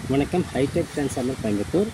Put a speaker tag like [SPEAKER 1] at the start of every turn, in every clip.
[SPEAKER 1] வணக்கம் hitech transformer Coimbatore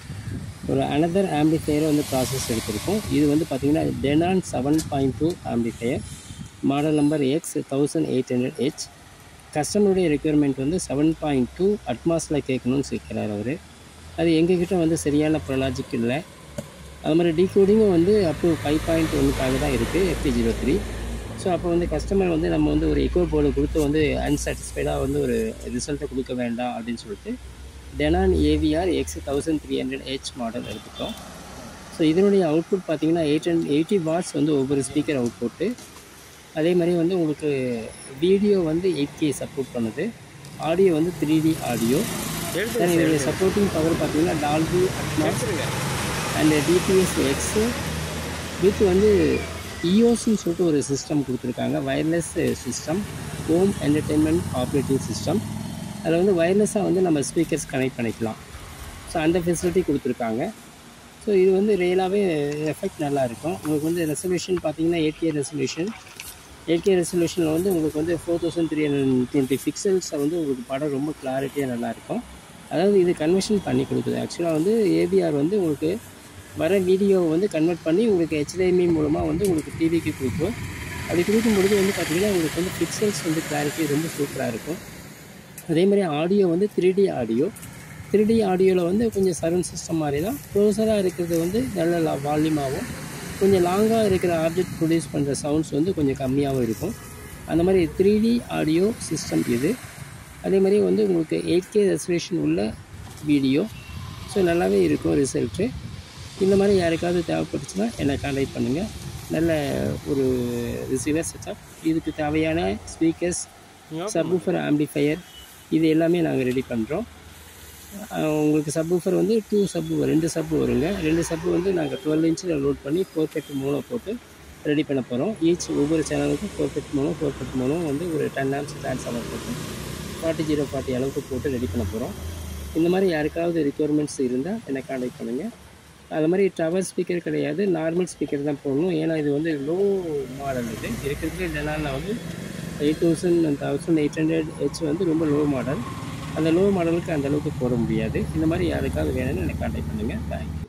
[SPEAKER 1] ஒரு another ஆம்பிஃபையரை வந்து ப்ராசஸ் எடுத்திருக்கோம் இது வந்து பார்த்திங்கன்னா Denon seven point two amplifier model number X thousand eight hundred H கஸ்டமருடைய ரெக்குயர்மெண்ட் வந்து செவன் பாயிண்ட் டூ அட்மாஸில் கேட்கணும்னு சொல்லிக்கிறார் அவர் அது எங்ககிட்ட வந்து சரியான ப்ரொலாஜிக் இல்லை அது மாதிரி டீகோடிங்கும் வந்து அப் டு ஃபைவ் பாயிண்ட் ஒன்றுக்காக தான் இருக்குது எஃப்டி ஜீரோ த்ரீ ஸோ அப்போ வந்து கஸ்டமர் வந்து நம்ம வந்து ஒரு எக்கோ போர்டு கொடுத்து வந்து அன்சாட்டிஸ்ஃபைடாக வந்து ஒரு ரிசல்ட்டை கொடுக்க வேண்டாம் அப்படின்னு சொல்லிட்டு Denon AVR X thousand three hundred H model எடுத்துட்டோம் ஸோ இதனுடைய அவுட்புட் பார்த்தீங்கன்னா எயிட் ஹண்ட் எயிட்டி வாட்ஸ் வந்து ஒவ்வொரு ஸ்பீக்கர் அவுட்புட்டு அதே மாதிரி வந்து உங்களுக்கு வீடியோ வந்து எயிட் கே சப்போர்ட் பண்ணுது ஆடியோ வந்து த்ரீ டி ஆடியோ தென் இதோடைய சப்போர்ட்டிங் பவர் பார்த்தீங்கன்னா Dolby Atmos and DTS X with வந்து இஓஸ்ன்னு சொல்லிட்டு ஒரு சிஸ்டம் கொடுத்துருக்காங்க wireless system home entertainment operating system அதில் வந்து வயர்லெஸ்ஸாக வந்து நம்ம ஸ்பீக்கர்ஸ் கனெக்ட் பண்ணிக்கலாம் ஸோ அந்த ஃபெசிலிட்டி கொடுத்துருக்காங்க ஸோ இது வந்து ரியலாகவே எஃபெக்ட் நல்லா இருக்கும் உங்களுக்கு வந்து ரெசல்யூஷன் பார்த்தீங்கன்னா eight K resolution eight K ரெசல்யூஷனில் வந்து உங்களுக்கு வந்து four thousand three hundred twenty பிக்சல்ஸை வந்து உங்களுக்கு படம் ரொம்ப கிளாரிட்டியாக நல்லாயிருக்கும் அதாவது இது கன்வர்ஷன் பண்ணி கொடுக்குது ஆக்சுவலாக வந்து ஏபிஆர் வந்து உங்களுக்கு வர வீடியோவை வந்து கன்வெர்ட் பண்ணி உங்களுக்கு ஹெச்டிஎம்ஐ மூலமாக வந்து உங்களுக்கு டிவிக்கு கொடுக்கும் அப்படி கொடுக்கும் பொழுது வந்து பார்த்திங்கன்னா உங்களுக்கு வந்து பிக்சல்ஸ் வந்து கிளாரிட்டி ரொம்ப சூப்பராக இருக்கும் அதே மாதிரி ஆடியோ வந்து three D audio three D ஆடியோவில் வந்து கொஞ்சம் சரௌண்ட் சிஸ்டம் மாதிரி தான் க்ளோஸராக இருக்கிறது வந்து நல்ல வால்யூமாகவும் கொஞ்சம் லாங்காக இருக்கிற ஆப்ஜெக்ட் ப்ரொடியூஸ் பண்ணுற சவுண்ட்ஸ் வந்து கொஞ்சம் கம்மியாகவும் இருக்கும் அந்த மாதிரி த்ரீ டி ஆடியோ சிஸ்டம் இது அதே மாதிரி வந்து உங்களுக்கு எயிட் கே ரெசல்யூஷன் உள்ள வீடியோ ஸோ நல்லாவே இருக்கும் ரிசல்ட்டு இந்த மாதிரி யாருக்காவது தேவைப்பட்டுச்சுன்னா என்னை கான்டாக்ட் பண்ணுங்கள் நல்ல ஒரு ரிசீவர் செட்டப் இதுக்கு தேவையான ஸ்பீக்கர்ஸ் சப்வூஃபர் ஆம்பிஃபையர் இது எல்லாமே நாங்கள் ரெடி பண்ணுறோம் உங்களுக்கு சப்வூஃபர் வந்து டூ சப்பு ரெண்டு சப்பு வருங்க ரெண்டு சப்பு வந்து நாங்கள் டுவெல் இன்ச்சில் லோட் பண்ணி ஃபோர் பெட் மூணோ போட்டு ரெடி பண்ண போகிறோம் ஈச் ஒவ்வொரு சேனலுக்கும் ஃபோர் பெட் மூணோ ஃபோர் பெட் மூணோ வந்து ஒரு டென் ஆம்ஸ் ட்ரான்ஸ்ஃபார்மர் போட்டு ஃபார்ட்டி ஜீரோ ஃபார்ட்டி அளவுக்கு போட்டு ரெடி பண்ண போகிறோம் இந்த மாதிரி யாருக்காவது ரிக்குவயர்மெண்ட்ஸ் இருந்தால் என்னை கான்டாக்ட் பண்ணுங்கள் அது மாதிரி டவர் ஸ்பீக்கர் கிடையாது நார்மல் ஸ்பீக்கர் தான் போடணும் ஏன்னா இது வந்து லோ மாடல் இது இருக்கிறதுலே டெனாலில் வந்து eight thousand thousand eight hundred H வந்து ரொம்ப லோ மாடல் அந்த லோ மாடலுக்கு அந்த அளவுக்கு போட முடியாது இந்த மாதிரி யாருக்காவது வேணும்னு எனக்கு கான்டாக்ட் பண்ணுங்கள் தேங்க்யூ